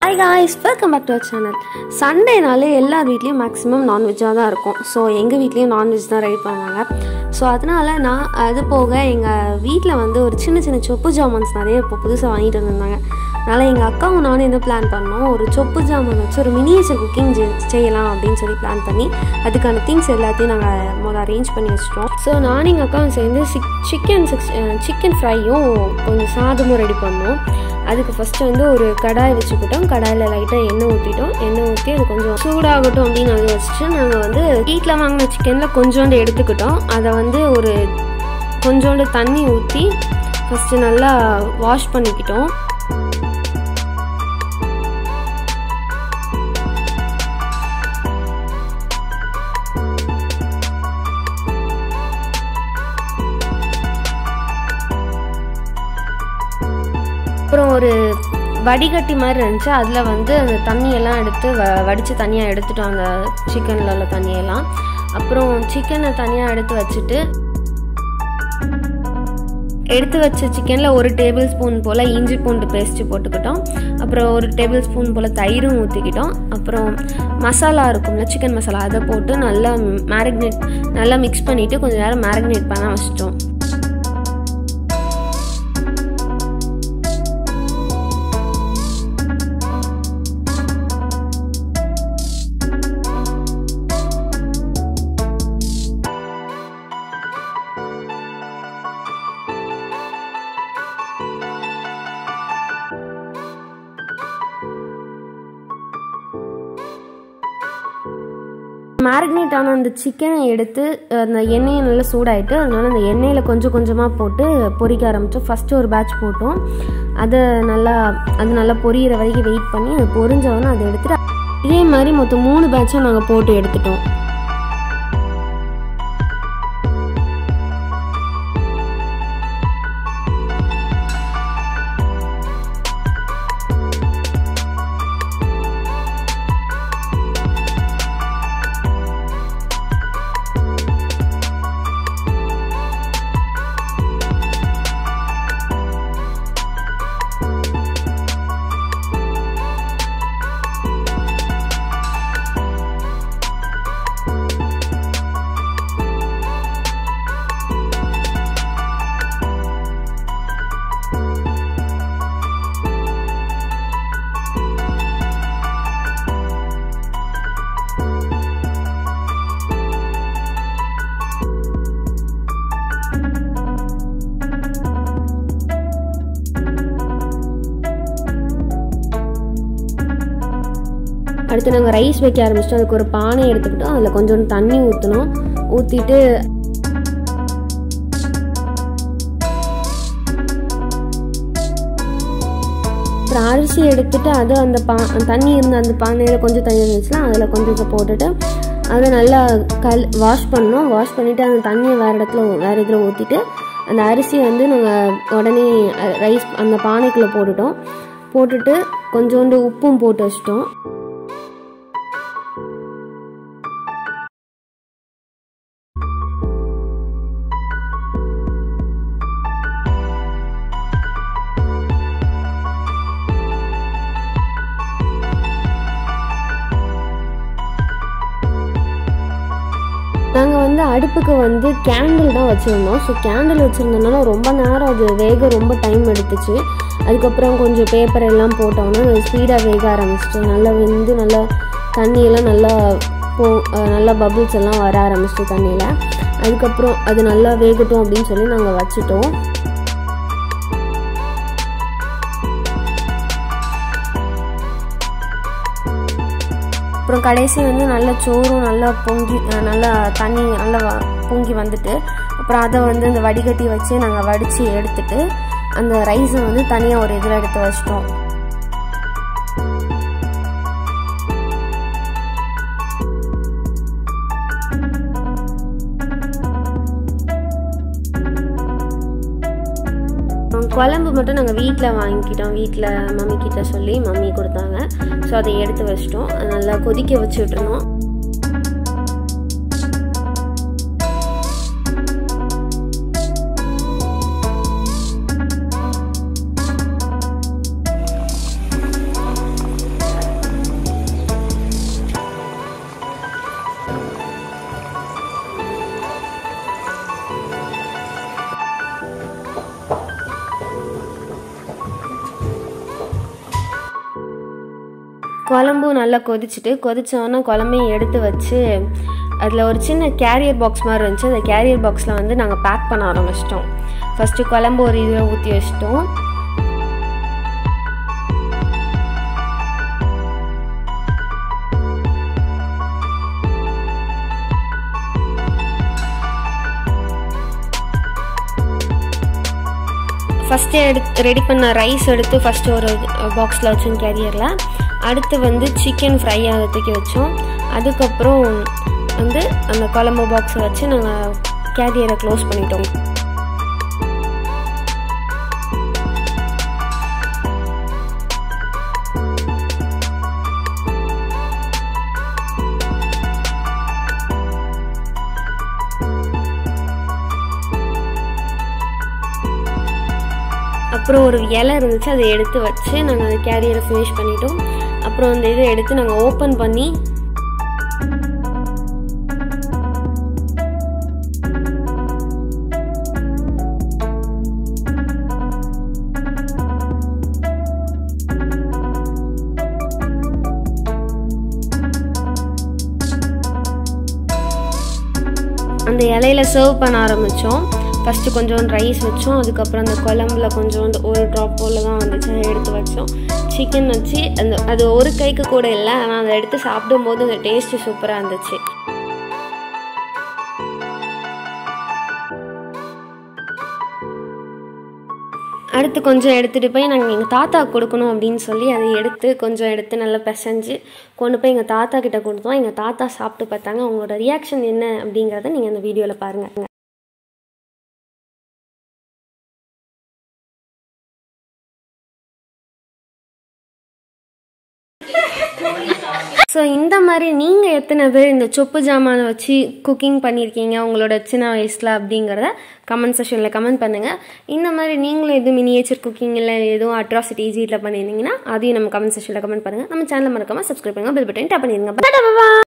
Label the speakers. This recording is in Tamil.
Speaker 1: hi guys welcome back to our channel சண்டேனாலே எல்லார் வீட்லேயும் மேக்ஸிமம் நான்வெஜ்ஜாக தான் இருக்கும் ஸோ எங்கள் வீட்லேயும் நான்வெஜ் தான் ரெடி பண்ணுவாங்க ஸோ அதனால் நான் அது போக எங்கள் வீட்டில் வந்து ஒரு சின்ன சின்ன சொப்பு ஜாமான்ஸ் நிறைய இப்போ புதுசாக வாங்கிட்டு வந்திருந்தாங்க அதனால் எங்கள் அக்காவும் நானும் என்ன பிளான் பண்ணோம் ஒரு சொப்பு ஜாமான் வச்சு ஒரு மினியேச்சர் குக்கிங் செய்யலாம் அப்படின்னு சொல்லி பிளான் பண்ணி அதுக்கான திங்ஸ் எல்லாத்தையும் நாங்கள் முதல்ல அரேஞ்ச் பண்ணி வச்சிட்டோம் ஸோ நானும் எங்கள் அக்காவும் சேர்ந்து சிக் சிக்கன் சிக்ஸ் சிக்கன் ஃப்ரையும் கொஞ்சம் சாதமும் ரெடி பண்ணோம் அதுக்கு ஃபஸ்ட்டு வந்து ஒரு கடாய் வச்சுக்கிட்டோம் கடாயில் லைட்டாக எண்ணெய் ஊற்றிட்டோம் எண்ணெய் ஊற்றி அது கொஞ்சம் சூடாகட்டும் அப்படின்னு அதை வச்சுட்டு நாங்கள் வந்து வீட்டில் வாங்கின சிக்கனில் கொஞ்சோண்டு எடுத்துக்கிட்டோம் அதை வந்து ஒரு கொஞ்சோண்டு தண்ணி ஊற்றி ஃபஸ்ட்டு நல்லா வாஷ் பண்ணிக்கிட்டோம் அப்புறம் ஒரு வடிகட்டி மாதிரி இருந்துச்சு அதில் வந்து அந்த தண்ணியெல்லாம் எடுத்து வ வடித்து தனியாக எடுத்துட்டோம் அந்த சிக்கனில் உள்ள தண்ணியெல்லாம் அப்புறம் சிக்கனை தனியாக எடுத்து வச்சுட்டு எடுத்து வச்ச சிக்கனில் ஒரு டேபிள் ஸ்பூன் போல் இஞ்சி பூண்டு பேஸ்ட்டு போட்டுக்கிட்டோம் அப்புறம் ஒரு டேபிள் ஸ்பூன் போல் தயிரும் ஊற்றிக்கிட்டோம் அப்புறம் மசாலா இருக்கும்ல சிக்கன் மசாலா அதை போட்டு நல்லா மேரினேட் நல்லா மிக்ஸ் பண்ணிவிட்டு கொஞ்சம் நேரம் மேரினேட் பண்ண வச்சிட்டோம் மேரினேட் ஆன அந்த சிக்கனை எடுத்து அந்த எண்ணெயை நல்லா சூடாயிட்டு அதனால அந்த எண்ணெயில் கொஞ்சம் கொஞ்சமாக போட்டு பொரிக்க ஆரம்பித்தோம் ஃபஸ்ட்டு ஒரு பேட்ச் போட்டோம் அதை நல்லா அது நல்லா பொரியிற வரைக்கும் வெயிட் பண்ணி அது பொரிஞ்சவொன்னே அதை எடுத்துட்டு இதே மாதிரி மொத்தம் மூணு பேட்சும் நாங்கள் போட்டு எடுத்துட்டோம் அடுத்து நாங்கள் ரைஸ் வைக்க ஆரம்பிச்சிட்டோம் அதுக்கு ஒரு பானை எடுத்துக்கிட்டோம் அதில் கொஞ்சோண்டு தண்ணி ஊற்றணும் ஊற்றிட்டு அப்புறம் அரிசி எடுத்துட்டு அது அந்த பா தண்ணி இருந்த அந்த பானையில் கொஞ்சம் தண்ணி இருந்துச்சுன்னா அதில் கொஞ்சம் போட்டுட்டு அதை நல்லா கல் வாஷ் பண்ணோம் வாஷ் பண்ணிவிட்டு அந்த தண்ணியை வேறு இடத்துல வேறு இதில் ஊற்றிட்டு அந்த அரிசியை வந்து நாங்கள் உடனே ரைஸ் அந்த பானைக்குள்ளே போட்டுட்டோம் போட்டுட்டு கொஞ்சோண்டு உப்பும் போட்டு வச்சிட்டோம் நாங்கள் வந்து அடுப்புக்கு வந்து கேண்டில் தான் வச்சுருந்தோம் ஸோ கேண்டில் வச்சுருந்தனால ரொம்ப நேரம் அது வேக ரொம்ப டைம் எடுத்துச்சு அதுக்கப்புறம் கொஞ்சம் பேப்பர் எல்லாம் போட்டோம்னா அது ஸ்பீடாக வேக ஆரம்பிச்சிட்டு நல்லா வெந்து நல்லா தண்ணியெல்லாம் நல்லா போ நல்லா பபுள்ஸ் எல்லாம் வர ஆரம்பிச்சிட்டு தண்ணியில் அதுக்கப்புறம் அது நல்லா வேகட்டும் அப்படின்னு சொல்லி நாங்கள் வச்சுட்டோம் அப்புறம் கடைசி வந்து நல்ல சோறும் நல்லா பொங்கி நல்லா தண்ணி நல்லா பொங்கி வந்துட்டு அப்புறம் அதை வந்து அந்த வடிகட்டி வச்சு நாங்கள் வடித்து எடுத்துட்டு அந்த ரைஸை வந்து தனியாக ஒரு இதில் எடுத்து வச்சிட்டோம் குழம்பு மட்டும் நாங்கள் வீட்டில் வாங்கிக்கிட்டோம் வீட்டில் மம்மி கிட்ட சொல்லி மம்மி கொடுத்தாங்க ஸோ அதை எடுத்து வச்சிட்டோம் நல்லா கொதிக்க வச்சு விட்டுருந்தோம் குழம்பும் நல்லா கொதிச்சுட்டு கொதிச்சோன்னா குழம்பையும் எடுத்து வச்சு அதில் ஒரு சின்ன கேரியர் பாக்ஸ் மாதிரி இருந்துச்சு அந்த கேரியர் பாக்ஸில் வந்து நாங்கள் பேக் பண்ண ஆரம்பிச்சிட்டோம் ஃபஸ்ட்டு குழம்பு ஒரு இதில் ஊற்றி வச்சிட்டோம் ஃபஸ்ட்டு எடுத்து ரெடி பண்ண ரைஸ் எடுத்து ஃபஸ்ட்டு ஒரு பாக்ஸில் வச்சோம் கேரியரில் அடுத்து வந்து சிக்கன் ஃப்ரை ஆகிறதுக்கு வச்சோம் அதுக்கப்புறம் வந்து அந்த குழம்பு பாக்ஸை வச்சு நாங்கள் கேரியரை க்ளோஸ் பண்ணிட்டோம் அப்புறம் ஒரு இலை இருந்துச்சு அதை எடுத்து வச்சு நாங்கள் அந்த கேரியரை ஃபினிஷ் பண்ணிட்டோம் அப்புறம் அந்த இதை எடுத்து நாங்கள் ஓப்பன் பண்ணி அந்த இலையில சர்வ் பண்ண ஆரம்பித்தோம் ஃபஸ்ட்டு கொஞ்சோண்டு ரைஸ் வச்சோம் அதுக்கப்புறம் அந்த குழம்புல கொஞ்சோண்டு ஒரு ட்ராப் போல் தான் வந்துச்சு அதை எடுத்து வச்சோம் சிக்கன் வச்சு அந்த அது ஒரு கைக்கு கூட இல்லை ஆனால் அதை எடுத்து சாப்பிடும்போது அந்த டேஸ்ட்டு சூப்பராக இருந்துச்சு அடுத்து கொஞ்சம் எடுத்துகிட்டு போய் நாங்கள் எங்கள் தாத்தா கொடுக்கணும் அப்படின்னு சொல்லி அதை எடுத்து கொஞ்சம் எடுத்து நல்லா பிசைஞ்சு கொண்டு போய் எங்கள் தாத்தா கிட்ட கொடுத்தோம் எங்கள் தாத்தா சாப்பிட்டு பார்த்தாங்க அவங்களோட ரியாக்ஷன் என்ன அப்படிங்கிறத நீங்கள் அந்த வீடியோவில் பாருங்கள் ஸோ இந்த மாதிரி நீங்கள் எத்தனை பேர் இந்த சொப்பு ஜாமானை வச்சு குக்கிங் பண்ணியிருக்கீங்க உங்களோட சின்ன வயசில் அப்படிங்கிறத கமெண்ட் செஷனில் கமெண்ட் பண்ணுங்கள் இந்த மாதிரி நீங்களும் எதுவும் மினியேச்சர் குக்கிங் இல்லை எதுவும் அட்ராசிட்டிஸ் வீட்டில் பண்ணியிருந்தீங்கன்னா அதையும் நம்ம கமெண்ட் செஷனில் கமெண்ட் பண்ணுங்கள் நம்ம சேனல் மறக்காமல் சப்ஸ்கிரைப் பண்ணுங்கள் பெல் பட்டன் டேப் பண்ணிடுங்க